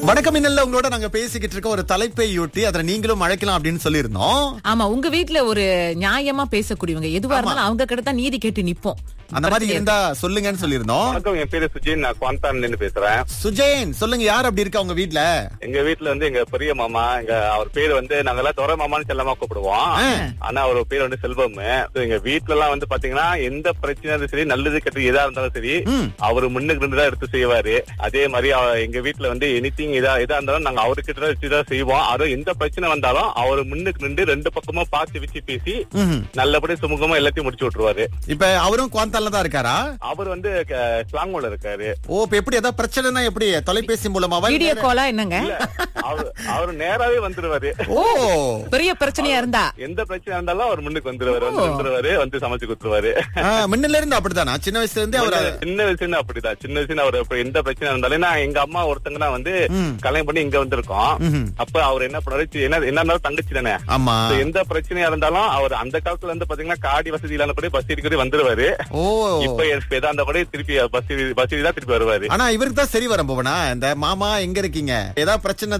வணக்கம் இன்னல்ல உங்களோட நாங்க பேசிக்கிட்டு இருக்க ஒரு தலைப்பை ஒட்டி அதுல நீங்களும் அழைக்கலாம் அப்படின்னு சொல்லியிருந்தோம் ஆமா உங்க வீட்ல ஒரு நியாயமா பேசக்கூடியவங்க எதுவா இருந்தாலும் அவங்க கிட்ட தான் நீதி கேட்டு நிப்போம் அந்த மாதிரி இருந்தா சொல்லுங்கன்னு சொல்லியிருந்தோம் வணக்கம் என் பேரு சுஜின் நான் குவாந்தான்ல இருந்து பேசுறேன் சுஜயன் சொல்லுங்க யார் அப்படி இருக்கா உங்க வீட்ல எங்க வீட்டுல வந்து எங்க பெரிய மாமா எங்க அவர் பேர் வந்து நாங்க எல்லாம் துறை மாமான்னு செல்லமா கூப்பிடுவோம் ஆ. ஆனா அவர் பேர் வந்து செல்வம் So, எங்க வீட்ல எல்லாம் வந்து பாத்தீங்கன்னா எந்த பிரச்சனை இருந்தாலும் சரி நல்லது கெட்டது எதா இருந்தாலும் சரி ம். அவரு முன்னுக்கு இருந்து தான் எடுத்து செய்வாரு அதே மாதிரி அவ- எங்க வீட்ல வந்து எனிதிங் இதா எதா இருந்தாலும் நாங்க அவர்கிட்ட தான் வச்சு தான் செய்வோம் அதுவும் எந்த பிரச்சனை வந்தாலும் அவர் முன்னுக்கு நின்று ரெண்டு பக்கமும் பார்த்து வச்சு பேசி ம்ஹும். நல்லபடி சுமூகமா எல்லாத்தையும் முடிச்சு விட்டுருவாரு இப்ப அவரும் குவாந்தால தான் இருக்காரா அவர் வந்து ஸ்லாங்கோல இருக்காரு ஓ இப்ப எப்படி ஏதாவது பிரச்சனைனா எப்படி தொலைபேசி மூலமாவா வீடியோ காலா என்னங்க இல்ல அவர் அவர் நேராவே வந்துருவாரு ஓ பெரிய பிரச்சனையா இருந்தா எந்த பிரச்சனை இருந்தாலும் அவர் முன்னுக்கு வந்துருவாரு வந்து வந்துருவாரு வந்து சமைச்சு கொடுத்துருவாரு ஆ, முன்னில இருந்து அப்படித்தானா சின்ன வயசுல இருந்தே அவர் சின்ன வயசுல அப்படிதான் சின்ன வயசுல அவர் அப்ப எந்த பிரச்சனை இருந்தாலும் ஏன்னா எங்க அம்மா ஒருத்தங்கன்னா வந்து ம். கல்யாணம் பண்ணி இங்க வந்திருக்கோம் ம்ஹும். அப்ப அவர் என்ன பண்ணாரு சி- என்ன என்ன இருந்தாலும் தங்கச்சி தானே ஆமா So, எந்த பிரச்சனையா இருந்தாலும் அவர் அந்த காலத்துல வந்து பாத்தீங்கன்னா காடி வசதி இல்லாதபடி பஸ் ஏறிக்கடி வந்துருவாரு ஓ இப்ப இப்ப எதா இருந்தா திருப்பி பஸ் பஸ் தான் திருப்பி வருவாரு ஆனா இவருக்கு தான் சரி வரும் போவனா இந்த மாமா எங்க இருக்கீங்க ஏதாவது பிரச்சனை